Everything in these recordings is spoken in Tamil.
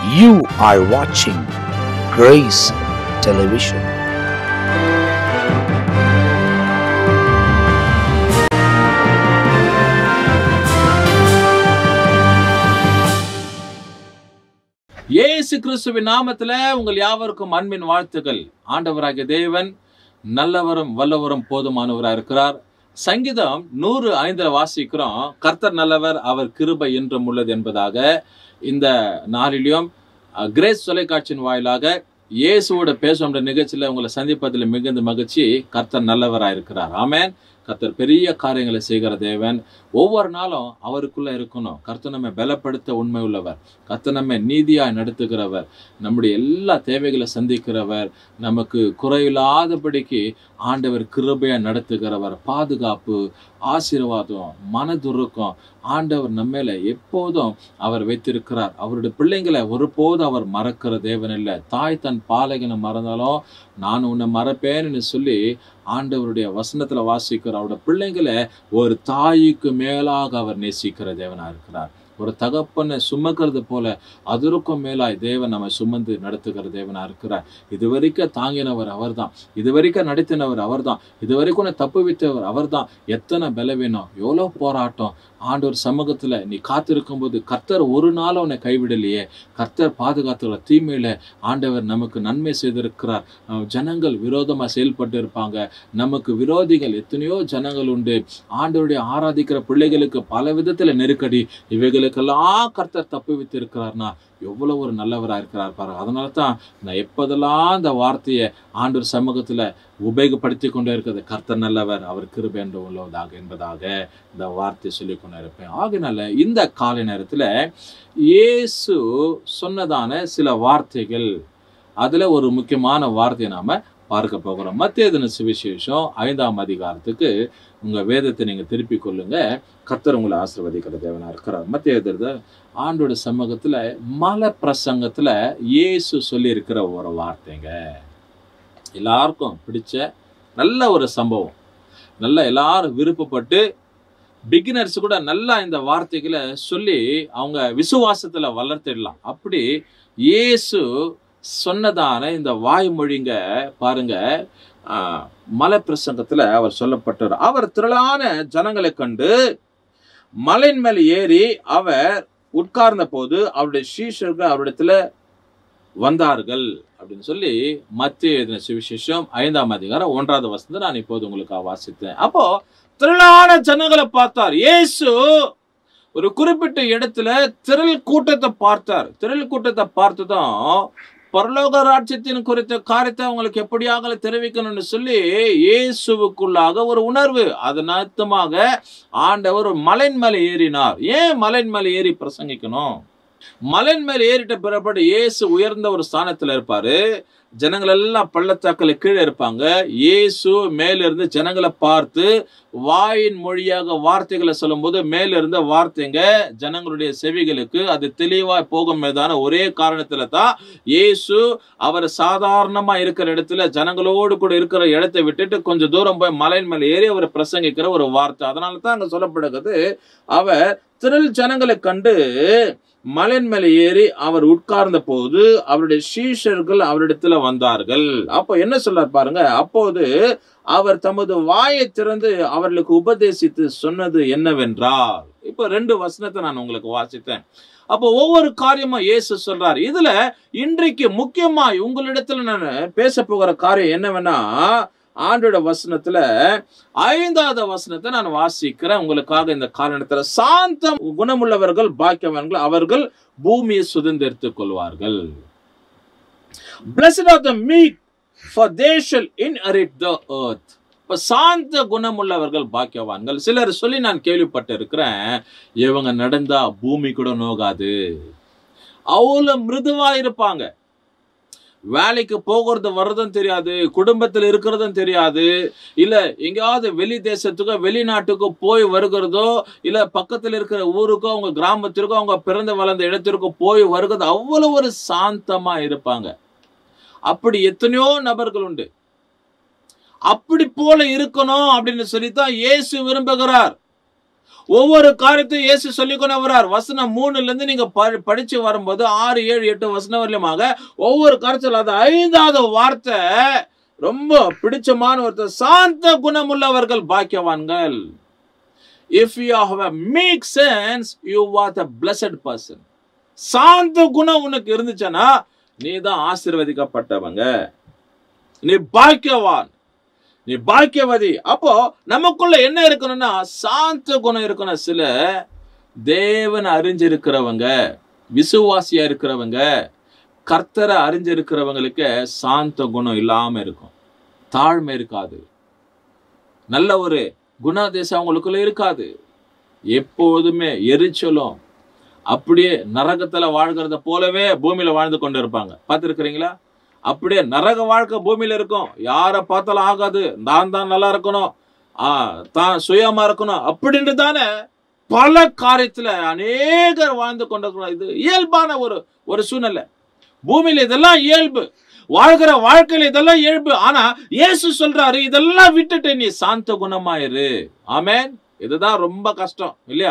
You are watching Grace Television. இயேசு கிறிஸ்துவின் நாமத்துல உங்கள் யாவருக்கும் அன்பின் வாழ்த்துக்கள் ஆண்டவராகிய தேவன் நல்லவரும் வல்லவரும் போதுமானவராக இருக்கிறார் சங்கீதம் நூறு ஐந்துல வாசிக்கிறோம் கர்த்தர் நல்லவர் அவர் கிருபை என்றும் உள்ளது என்பதாக இந்த நாளிலும் அஹ், கிரேஸ் தொலைக்காட்சியின் வாயிலாக இயேசுவோட பேசுகின்ற நிகழ்ச்சியில உங்களை சந்திப்பதில் மிகுந்த மகிழ்ச்சி கர்த்தர் நல்லவராக இருக்கிறார் ஆமென் கர்த்தர் பெரிய காரியங்களை செய்கிற தேவன் ஒவ்வொரு நாளும் அவருக்குள்ள இருக்கணும் கர்த்தர் நம்மை பலப்படுத்த உண்மை உள்ளவர் கர்த்தர் நம்மை நீதியாய் நடத்துகிறவர் நம்முடைய எல்லா தேவைகளை சந்திக்கிறவர் நமக்கு குறையில்லாதபடிக்கு ஆண்டவர் கிருபையா நடத்துகிறவர் பாதுகாப்பு ஆசீர்வாதம் மனதுருக்கம் ஆண்டவர் நம்ம மேல எப்போதும் அவர் வைத்திருக்கிறார் அவருடைய பிள்ளைங்களை ஒருபோதும் அவர் மறக்கிற தேவன் இல்லை தாய் தன் பாலகனை மறந்தாலும் நான் உன்னை மறப்பேன்னு சொல்லி ஆண்டவருடைய வசனத்துல வாசிக்கிற அவருடைய பிள்ளைங்களை ஒரு தாய்க்கு மேலாக அவர் நேசிக்கிற தேவனா இருக்கிறார் ஒரு தகப்பனை சுமக்கிறது போல அதற்கும் மேலாய் தேவன் நம்மை சுமந்து நடத்துகிற தேவனா இருக்கிறார் இதுவரைக்கும் தாங்கினவர் அவர்தான் இதுவரைக்கும் நடத்தினவர் அவர்தான் இதுவரைக்கும் உன்னை தப்பு வித்தவர் அவர்தான் எத்தனை பலவீனம் எவ்வளோ போராட்டம் ஆண்டவர் சமூகத்துல நீ காத்திருக்கும் போது கர்த்தர் ஒரு நாள் உன்னை கைவிடலையே கர்த்தர் பாதுகாத்துள்ள தீமையில ஆண்டவர் நமக்கு நன்மை செய்திருக்கிறார் அஹ் ஜனங்கள் விரோதமா செயல்பட்டு இருப்பாங்க நமக்கு விரோதிகள் எத்தனையோ ஜனங்கள் உண்டு ஆண்டவருடைய ஆராதிக்கிற பிள்ளைகளுக்கு பல விதத்துல நெருக்கடி இவைகளுக்கெல்லாம் கர்த்தர் தப்பு வைத்திருக்கிறார்னா எவ்வளவு ஒரு நல்லவரா இருக்கிறார் பாருங்க அதனால தான் நான் எப்போதெல்லாம் இந்த வார்த்தையை ஆண்டவர் சமூகத்துல உபயோகப்படுத்தி கொண்டே இருக்கிறது கர்த்தர் நல்லவர் அவர் கிருபை என்று உள்ளதாக என்பதாக இந்த வார்த்தையை சொல்லி கொண்டு இருப்பேன் ஆகினால இந்த காலை நேரத்துல இயேசு சொன்னதான சில வார்த்தைகள் அதுல ஒரு முக்கியமான வார்த்தையை நாம பார்க்க போகிறோம் மத்திய தின சுவிசேஷம் ஐந்தாம் அதிகாரத்துக்கு உங்க வேதத்தை நீங்க திருப்பிக் கொள்ளுங்க கர்த்தர் உங்களை ஆசீர்வதிக்கிற தேவனா இருக்கிறார் மத்திய தின ஆண்டோட சமூகத்துல மல பிரசங்கத்துல இயேசு சொல்லி இருக்கிற ஒரு வார்த்தைங்க எல்லாருக்கும் பிடிச்ச நல்ல ஒரு சம்பவம் நல்ல எல்லாரும் விருப்பப்பட்டு பிகினர்ஸ் கூட நல்லா இந்த வார்த்தைகளை சொல்லி அவங்க விசுவாசத்துல வளர்த்திடலாம் அப்படி இயேசு சொன்னதான இந்த வாய்மொழிங்க பாருங்க ஆஹ், மலை பிரசங்கத்துல அவர் சொல்லப்பட்டார் அவர் திரளான ஜனங்களை கண்டு மலையின் மேல் ஏறி அவர் உட்கார்ந்த போது அவருடைய சீஷர்கள் அவரிடத்துல வந்தார்கள் அப்படின்னு சொல்லி மத்திய எழுதின சுவிசேஷம் ஐந்தாம் அதிகாரம் ஒன்றாவது வசனத்தை நான் இப்போது உங்களுக்கு வாசித்தேன் அப்போ திரளான ஜனங்களை பார்த்தார் இயேசு ஒரு குறிப்பிட்ட இடத்துல திரள் கூட்டத்தை பார்த்தார் திரள் கூட்டத்தை பார்த்ததும் பரலோக ராட்சியத்தின் குறித்த காரியத்தை அவங்களுக்கு எப்படியாக தெரிவிக்கணும்னு சொல்லி இயேசுவுக்குள்ளாக ஒரு உணர்வு அதன் அர்த்தமாக ஆண்டவர் ஒரு மலைன் மேலே ஏறினார் ஏன் மலைன் மேலே ஏறி பிரசங்கிக்கணும் மலைன் மேல் ஏறிட்ட பிறப்படு இயேசு உயர்ந்த ஒரு ஸ்தானத்துல இருப்பாரு ஜனங்கள் எல்லாம் பள்ளத்தாக்கில் கீழே இருப்பாங்க இயேசு மேலிருந்து ஜனங்களை பார்த்து வாயின் மொழியாக வார்த்தைகளை சொல்லும்போது மேலிருந்த வார்த்தைங்க ஜனங்களுடைய செவிகளுக்கு அது தெளிவாய் போகும் மீதான ஒரே காரணத்துல தான் இயேசு அவர் சாதாரணமா இருக்கிற இடத்துல ஜனங்களோடு கூட இருக்கிற இடத்தை விட்டுட்டு கொஞ்சம் தூரம் போய் மலையின் மேல் ஏறி அவர் பிரசங்கிக்கிற ஒரு வார்த்தை அதனால தான் அங்க சொல்லப்படுகிறது அவர் திரள் ஜனங்களை கண்டு மலையின் மேல ஏறி அவர் உட்கார்ந்த போது அவருடைய சீஷர்கள் அவரிடத்துல வந்தார்கள் அப்போ என்ன சொல்றார் பாருங்க அப்போது அவர் தமது வாயை திறந்து அவர்களுக்கு உபதேசித்து சொன்னது என்னவென்றால் இப்போ ரெண்டு வசனத்தை நான் உங்களுக்கு வாசித்தேன் அப்போ ஒவ்வொரு காரியமா இயேசு சொல்றார் இதுல இன்றைக்கு முக்கியமாய் உங்களிடத்துல நான் பேச போகிற காரியம் என்னவென்னா ஆண்டோட வசனத்துல ஐந்தாவது வசனத்தை நான் வாசிக்கிறேன் உங்களுக்காக இந்த காரணத்துல சாந்தம் குணமுள்ளவர்கள் பாக்கியவான்கள் அவர்கள் பூமியை சுதந்திரித்துக் கொள்வார்கள் Blessed are the meek, for they shall inherit the earth. இப்ப சாந்த குணமுள்ளவர்கள் பாக்கியவான்கள் சிலர் சொல்லி நான் கேள்விப்பட்டு இருக்கிறேன் இவங்க நடந்தா பூமி கூட நோகாது அவ்வளவு மிருதுவா இருப்பாங்க வேலைக்கு போகிறது வர்றதும் தெரியாது குடும்பத்தில் இருக்கிறதும் தெரியாது இல்ல எங்கேயாவது வெளி தேசத்துக்கோ வெளிநாட்டுக்கோ போய் வருகிறதோ இல்ல பக்கத்துல இருக்கிற ஊருக்கோ அவங்க கிராமத்திற்கோ அவங்க பிறந்து வளர்ந்த இடத்திற்கோ போய் வருகிறது அவ்வளவு ஒரு சாந்தமா இருப்பாங்க அப்படி எத்தனையோ நபர்கள் உண்டு அப்படி போல இருக்கணும் அப்படின்னு சொல்லித்தான் இயேசு விரும்புகிறார் ஒவ்வொரு காரியத்தையும் இயேசு சொல்லிக்கொண்டு வர்றார் வசனம் மூணுல இருந்து நீங்க ப- படிச்சு வரும்போது ஆறு ஏழு எட்டு வசனம் வரலுமாக ஒவ்வொரு காரியத்தில் அது ஐந்தாவது வார்த்தை ரொம்ப பிடிச்சமான ஒருத்தர் சாந்த குணமுள்ளவர்கள் பாக்கியவான்கள் if you have a make sense you are the blessed person சாந்த குணம் உனக்கு இருந்துச்சுன்னா நீ தான் ஆசீர்வதிக்கப்பட்டவங்க நீ பாக்கியவான் நீ பாக்கியவதி அப்போ நமக்குள்ள என்ன இருக்கணும்னா சாந்த குணம் இருக்கணும் சில தேவனை அறிஞ்சிருக்கிறவங்க விசுவாசியா இருக்கிறவங்க கர்த்தரை அறிஞ்சிருக்கிறவங்களுக்கு சாந்த குணம் இல்லாம இருக்கும் தாழ்மை இருக்காது நல்ல ஒரு குணாதேசம் அவங்களுக்குள்ள இருக்காது எப்போதுமே எரிச்சலும் அப்படியே நரகத்துல வாழ்கிறத போலவே பூமியில வாழ்ந்து கொண்டு இருப்பாங்க பார்த்துருக்கிறீங்களா அப்படியே நரக வாழ்க்கை பூமியில இருக்கும் யாரை பார்த்தாலும் ஆகாது நான் தான் நல்லா இருக்கணும் ஆ தான் சுயமா இருக்கணும் அப்படின்ட்டு தானே பல காரியத்துல அநேகர் வாழ்ந்து கொண்டிருக்கணும் இது இயல்பான ஒரு ஒரு சூழ்நிலை பூமியில இதெல்லாம் இயல்பு வாழ்கிற வாழ்க்கையில இதெல்லாம் இயல்பு ஆனா இயேசு சொல்றாரு இதெல்லாம் விட்டுட்டு நீ சாந்த குணமாயிரு ஆமென் இதுதான் ரொம்ப கஷ்டம் இல்லையா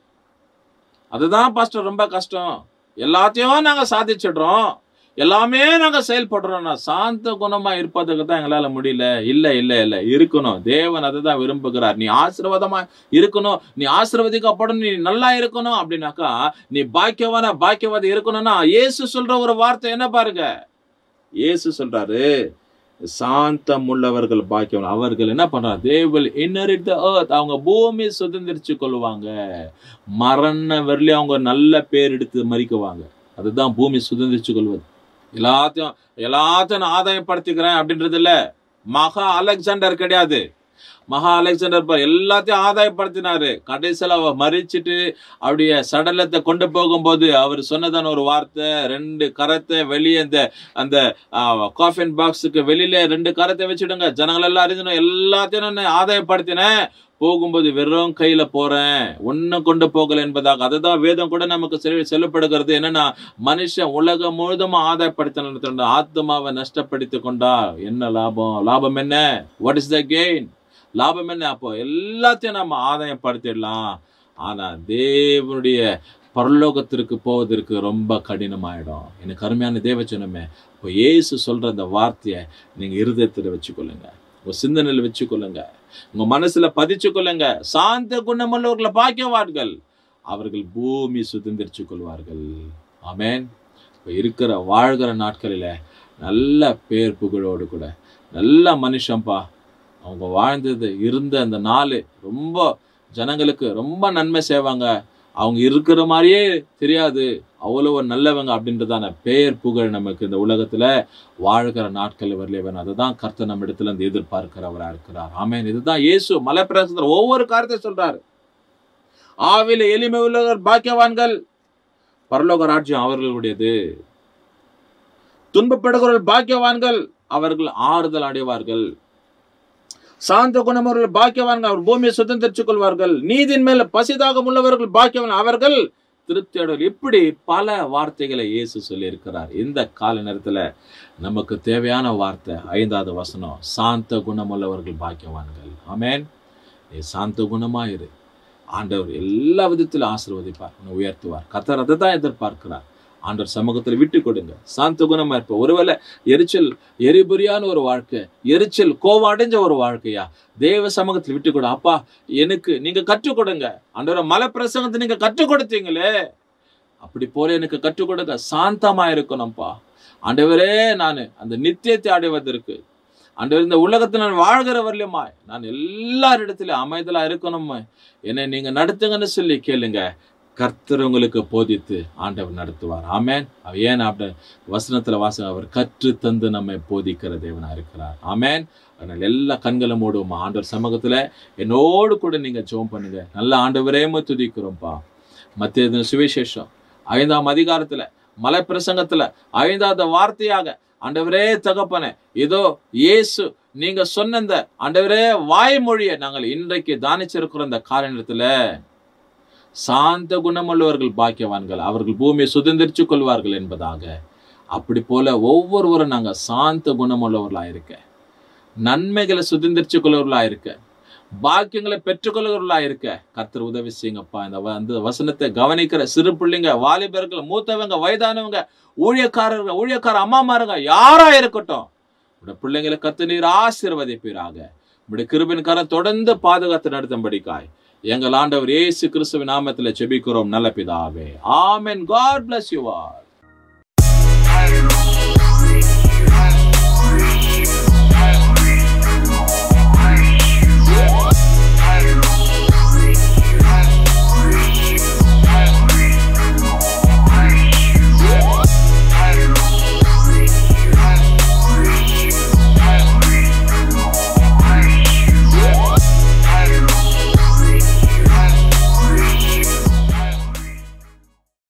அதுதான் பாஸ்டர் ரொம்ப கஷ்டம் எல்லாத்தையும் நாங்க சாதிச்சிடுறோம் எல்லாமே நாங்க செயல்படுறோம்னா சாந்த குணமா இருப்பதுக்கு தான் எங்களால முடியல இல்ல இல்ல இல்ல இருக்கணும் தேவன் அதுதான் விரும்புகிறார் நீ ஆசீர்வாதமா இருக்கணும் நீ ஆசீர்வதிக்கப்படணும் நீ நல்லா இருக்கணும் அப்படின்னாக்கா நீ பாக்கியவான பாக்கியவாதி இருக்கணும்னா இயேசு சொல்ற ஒரு வார்த்தை என்ன பாருங்க இயேசு சொல்றாரு சாந்தம் உள்ளவர்கள் பாக்கியம் அவர்கள் என்ன பண்றாங்க they will inherit the earth அவங்க பூமி சுதந்திரிச்சு கொள்வாங்க மரண வரலையும் அவங்க நல்ல பேர் எடுத்து மறிக்குவாங்க அதுதான் பூமி சுதந்திரிச்சு கொள்வது எல்லாத்தையும் எல்லாத்தையும் நான் ஆதாயப்படுத்திக்கிறேன் அப்படின்றது இல்ல மகா அலெக்சாண்டர் கிடையாது மகா அலெக்சாண்டர் பார் எல்லாத்தையும் ஆதாயப்படுத்தினாரு கடைசியில் அவர் மறிச்சிட்டு அப்படியே சடலத்தை கொண்டு போகும்போது அவர் சொன்னதான ஒரு வார்த்தை ரெண்டு கரத்தை வெளியே இந்த அந்த காஃபின் பாக்ஸுக்கு வெளியில ரெண்டு கரத்தை வச்சுடுங்க ஜனங்கள் எல்லாம் அறிஞ்சணும் எல்லாத்தையும் நான் ஆதாயப்படுத்தினேன் போகும்போது வெறும் கையில போறேன் ஒன்னும் கொண்டு போகல என்பதாக அதுதான் வேதம் கூட நமக்கு செல்~ சொல்லப்படுகிறது என்னன்னா மனுஷன் உலகம் முழுதும் ஆதாயப்படுத்தின ஆத்மாவை நஷ்டப்படுத்தி கொண்டா என்ன லாபம் லாபம் என்ன வாட் இஸ் த கெயின் லாபம் என்ன அப்போ எல்லாத்தையும் நம்ம ஆதாயப்படுத்திடலாம் ஆனா தேவனுடைய பரலோகத்திற்கு போவதற்கு ரொம்ப கடினமாயிடும் எனக்கு அருமையான தேவச்சனமே இப்போ இயேசு சொல்ற அந்த வார்த்தையை நீங்க இருதயத்துல வச்சுக்கொள்ளுங்க உங்க சிந்தனையில வச்சுக்கொள்ளுங்க உங்க மனசுல பதிச்சு கொள்ளுங்க சாந்த குணமுள்ளவர்களை பாக்கியவார்கள் அவர்கள் பூமி சுதந்திரிச்சு கொள்வார்கள் ஆமென் இப்போ இருக்கிற வாழ்கிற நாட்களில நல்ல பேர் புகழோடு கூட நல்ல மனுஷன்பா அவங்க வாழ்ந்தது இருந்த அந்த நாள் ரொம்ப ஜனங்களுக்கு ரொம்ப நன்மை செய்வாங்க அவங்க இருக்கிற மாதிரியே தெரியாது அவ்வளவு நல்லவங்க அப்படின்றதான பெயர் புகழ் நமக்கு இந்த உலகத்துல வாழ்கிற நாட்கள் வரலேவன் அதுதான் கர்த்தர் நம்ம இடத்துல இருந்து எதிர்பார்க்கிறவரா இருக்கிறார் ஆமென் இதுதான் இயேசு மலைப்பிரசத்துல ஒவ்வொரு காரியத்தை சொல்றாரு ஆவில எளிமை உள்ளவர் பாக்கியவான்கள் பரலோக ராஜ்யம் அவர்களுடையது துன்பப்படுகிறவர்கள் பாக்கியவான்கள் அவர்கள் ஆறுதல் அடைவார்கள் சாந்த குணமவர்கள் பாக்கியவான்கள் அவர் பூமியை சுதந்திரித்துக் கொள்வார்கள் நீதின் மேல பசிதாகம் உள்ளவர்கள் பாக்கியவான் அவர்கள் திருப்தி அடைவர் இப்படி பல வார்த்தைகளை இயேசு சொல்லி இருக்கிறார் இந்த கால நேரத்துல நமக்கு தேவையான வார்த்தை ஐந்தாவது வசனம் சாந்த குணமுள்ளவர்கள் பாக்கியவான்கள் ஆமென் நீ சாந்த குணமாயிரு ஆண்டவர் எல்லா விதத்திலும் ஆசீர்வதிப்பார் உன்னை உயர்த்துவார் கத்தர் அதை தான் எதிர்பார்க்கிறார் ஆண்டவர் சமூகத்தில் விட்டு கொடுங்க சாந்த குணமா இருப்ப ஒருவேளை எரிச்சல் எரிபுரியான ஒரு வாழ்க்கை எரிச்சல் கோவம் அடைஞ்ச ஒரு வாழ்க்கையா தேவ சமூகத்தில் விட்டு கொடு அப்பா எனக்கு நீங்க கற்றுக் கொடுங்க ஆண்டவரை மலை பிரசங்கத்தை நீங்க கற்றுக் கொடுத்தீங்களே அப்படி போல எனக்கு கற்றுக் கொடுங்க சாந்தமா இருக்கணும்ப்பா ஆண்டவரே நான் அந்த நித்தியத்தை அடைவதற்கு ஆண்டவர் இந்த உலகத்தில் நான் வாழ்கிற வரலையுமாய் நான் எல்லாரிடத்திலும் அமைதலா இருக்கணுமா என்னை நீங்க நடத்துங்கன்னு சொல்லி கேளுங்க கர்த்தர் உங்களுக்கு போதித்து ஆண்டவர் நடத்துவார் ஆமென் அவர் ஏன் அப்படி வசனத்துல வாசம் அவர் கற்று தந்து நம்மை போதிக்கிற தேவனா இருக்கிறார் ஆமென் அதனால எல்லா கண்களும் மூடுவோமா ஆண்டவர் சமூகத்துல என்னோடு கூட நீங்க ஜெபம் பண்ணுங்க நல்ல ஆண்டவரே உம்மை துதிக்கிறோம்ப்பா மத்திய சுவிசேஷம் ஐந்தாம் அதிகாரத்துல மலை பிரசங்கத்துல ஐந்தாவது வார்த்தையாக ஆண்டவரே தகப்பனே இதோ இயேசு நீங்க சொன்ன இந்த ஆண்டவரே வாய்மொழியை நாங்கள் இன்றைக்கு தானிச்சிருக்கிற இந்த கால நேரத்துல சாந்த குணமுள்ளவர்கள் பாக்கியவான்கள் அவர்கள் பூமியை சுதந்திரிச்சு கொள்வார்கள் என்பதாக அப்படி போல ஒவ்வொருவரும் நாங்க சாந்த குணமுள்ளவர்களா இருக்க நன்மைகளை சுதந்திரிச்சு கொள்வர்களா இருக்க பாக்கியங்களை பெற்றுக்கொள்கிறவர்களா இருக்க கர்த்தர் உதவி செய்யுங்கப்பா இந்த வ- அந்த வசனத்தை கவனிக்கிற சிறு பிள்ளைங்க வாலிபர்கள் மூத்தவங்க வயதானவங்க ஊழியக்காரர்கள் ஊழியக்கார அம்மாமாருங்க யாரா இருக்கட்டும் உடைய பிள்ளைங்களை கத்து நீர் ஆசீர்வதிப்பீராக உடைய கிருபின் கரம் தொடர்ந்து பாதுகாத்து நடத்தும்படிக்காய் எங்கள் ஆண்டவர் இயேசு கிறிஸ்துவின் நாமத்தில் செபிக்கிறோம் நல்ல பிதாவே ஆமென் காட் bless you all